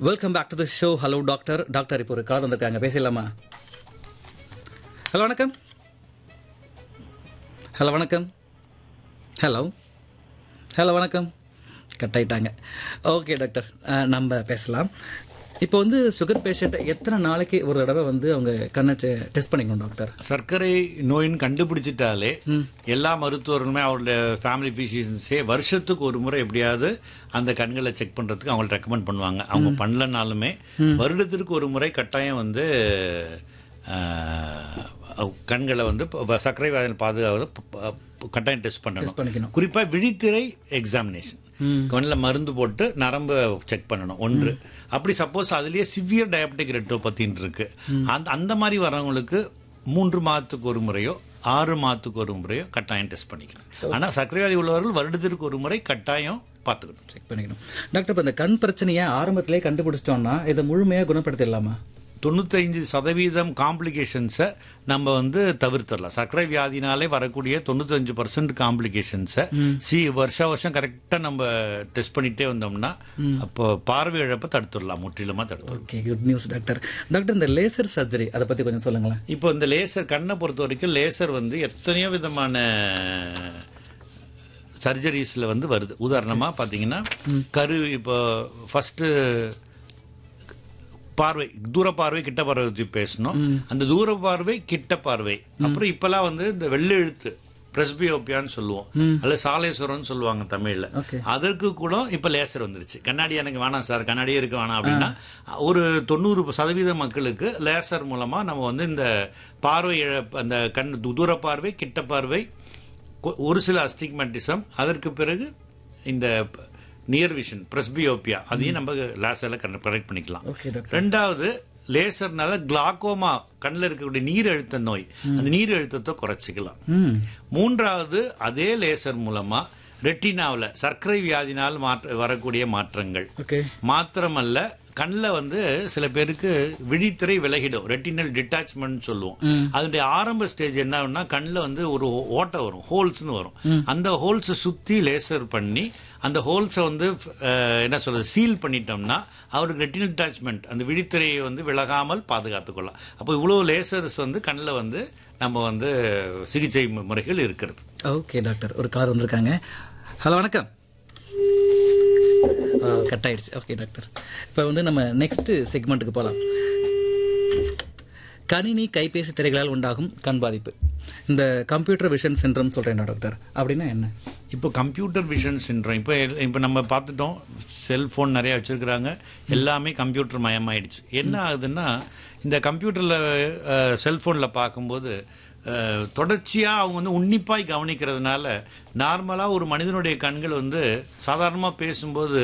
Welcome back to the show hello doctor doctor இப்போ ஒரு call வந்திருக்காங்க பேசலாமா ஹலோ வணக்கம் ஹலோ வணக்கம் ஹலோ ஹலோ வணக்கம் கட் ஆயிட்டாங்க ஓகே டாக்டர் அஹ், நம்ம பேசலாம் இப்போ வந்து சுகர் பேஷண்ட் எத்தனை நாளைக்கு ஒரு தடவை வந்து அவங்க கண்ணை டெஸ்ட் பண்ணிக்கணும் டாக்டர் சர்க்கரை நோயின்னு கண்டுபிடிச்சிட்டாலே எல்லா மருத்துவர்களுமே அவருடைய ஃபேமிலி பிசிஷியன்ஸே வருஷத்துக்கு ஒரு முறை எப்படியாவது அந்த கண்களை செக் பண்றதுக்கு அவங்களை ரெக்கமெண்ட் பண்ணுவாங்க அவங்க பண்ணலனாலுமே வருடத்திற்கு ஒரு முறை கட்டாயம் வந்து ஆஹ், கண்களை வந்து ப- சர்க்கரை வியாதியில் பாதுகாவது ப- ப- கட்டாயம் டெஸ்ட் பண்ணணும் பண்ணிக்கணும். குறிப்பா விழித்திரை எக்ஸாமினேஷன் கண்ணில் மருந்து போட்டு நரம்பு செக் பண்ணணும் ஒன்று அப்படி சப்போஸ் அதுலயே சிவியர் டயபெட்டிக் ரெட்டோபத்தின்னு இருக்கு அந்த அந்த மாதிரி வரவங்களுக்கு மூன்று மாதத்துக்கு ஒரு முறையோ ஆறு மாதத்துக்கு ஒரு முறையோ கட்டாயம் டெஸ்ட் பண்ணிக்கணும் ஆனா சர்க்கரை வியாதி உள்ளவர்கள் வருடத்திற்கு ஒரு முறை கட்டாயம் பார்த்துக்கணும் செக் பண்ணிக்கணும் டாக்டர் இப்போ இந்த கண் பிரச்சனையை ஆரம்பத்திலே கண்டுபிடிச்சிட்டோம்னா இதை முழுமையாக குணப்படுத்திடலாமா தொண்ணூத்தைந்து சதவீதம் காம்ப்ளிகேஷன்ஸை நம்ம வந்து தவிர்த்திடலாம் சர்க்கரை வியாதினாலே வரக்கூடிய தொண்ணூத்தஞ்சு பர்சன்ட் காம்ப்ளிகேஷன்ஸை சி வருஷம் வருஷம் கரெக்டாக நம்ம டெஸ்ட் பண்ணிட்டே வந்தோம்னா அப்போ பார்வை இழப்பை தடுத்துடலாம் முற்றிலுமா தடுத்துடலாம் okay good news doctor doctor இந்த லேசர் சர்ஜரி அதை பற்றி கொஞ்சம் சொல்லுங்களேன் இப்போ இந்த லேசர் கண்ணை பொறுத்த வரைக்கும் லேசர் வந்து எத்தனையோ விதமான சர்ஜரிஸில் வந்து வருது உதாரணமா பார்த்தீங்கன்னா கரு இப்போ ஃபர்ஸ்ட் பார்வை தூர பார்வை கிட்ட பார்வை பத்தி பேசணும் அந்த தூர பார்வை கிட்ட பார்வை அப்புறம் இப்பெல்லாம் வந்து இந்த வெள்ளை எழுத்து பிரஸ்பியோப்பியான்னு சொல்லுவோம் அல்ல சாலேஸ்வரம்னு சொல்லுவாங்க தமிழ்ல Okay. அதற்கு கூட இப்ப லேசர் வந்துருச்சு கண்ணாடி எனக்கு வேணாம் சார் கண்ணாடியே இருக்க வேணாம் அப்படின்னா ஒரு தொண்ணூறு சதவீத மக்களுக்கு லேசர் மூலமா நம்ம வந்து இந்த பார்வை இழப்பு அந்த கண் தூர பார்வை கிட்ட பார்வை கொ- ஒரு சில அஸ்டிக்மெட்டிசம் அதற்கு பிறகு இந்த நியர் விஷன் பிரஸ்பியோப்பியா அதையும் நம்ம லேசர்ல கரெக்ட் பண்ணிக்கலாம் ஓகே டாக்டர் ரெண்டாவது லேசர்னால கிளாக்கோமா கண்ணில் இருக்கக்கூடிய நீர் அழுத்த நோய் அந்த நீர் அழுத்தத்தை குறைச்சிக்கலாம் ம் மூன்றாவது அதே லேசர் மூலமா ரெட்டினாவில் சர்க்கரை வியாதினால் மாற்ற வரக்கூடிய மாற்றங்கள் ஓகே மாத்திரமல்ல கண்ணில் வந்து சில பேருக்கு விழித்திரை விலகிடும் ரெட்டினல் டிட்டாச்மெண்ட் சொல்லுவோம் அதனுடைய ஆரம்ப ஸ்டேஜ் என்ன ஆகும்னா கண்ணில் வந்து ஒரு ஓட்டை வரும் ஹோல்ஸ்னு வரும் அந்த ஹோல்ஸை சுற்றி லேசர் பண்ணி அந்த ஹோல்ஸை வந்து அஹ், என்ன சொல்றது சீல் பண்ணிட்டோம்னா அவருக்கு ரெட்டினல் டிட்டாச்மெண்ட் அந்த விழித்திரையை வந்து விலகாமல் பாதுகாத்துக்கொள்ளலாம் அப்போ இவ்வளோ லேசர்ஸ் வந்து கண்ணில் வந்து நம்ம வந்து சிகிச்சை மு- முறைகள் இருக்கிறது ஓகே டாக்டர் ஒரு கார் வந்திருக்காங்க ஹலோ வணக்கம் கட் ஆயிடுச்சு ஓகே டாக்டர் இப்போ வந்து நம்ம நெக்ஸ்ட் செக்மெண்ட்டுக்கு போகலாம் கணினி கைபேசி திரைகளால் உண்டாகும் கண் பாதிப்பு இந்த கம்ப்யூட்டர் விஷன் சின்ரம் சொல்றேன் டாக்டர் அப்படின்னா என்ன இப்போ கம்ப்யூட்டர் விஷன் சின்ரம் இப்போ இப்போ நம்ம பார்த்துட்டோம் செல்ஃபோன் நிறைய வச்சிருக்கிறாங்க எல்லாமே கம்ப்யூட்டர் மயமாயிடுச்சு என்ன ஆகுதுன்னா இந்த கம்ப்யூட்டரில் செல்ஃபோனில் பார்க்கும்போது அஹ், தொடர்ச்சியா அவங்க வந்து உன்னிப்பாய் கவனிக்கிறதுனால நார்மலா ஒரு மனிதனுடைய கண்கள் வந்து சாதாரணமா பேசும்போது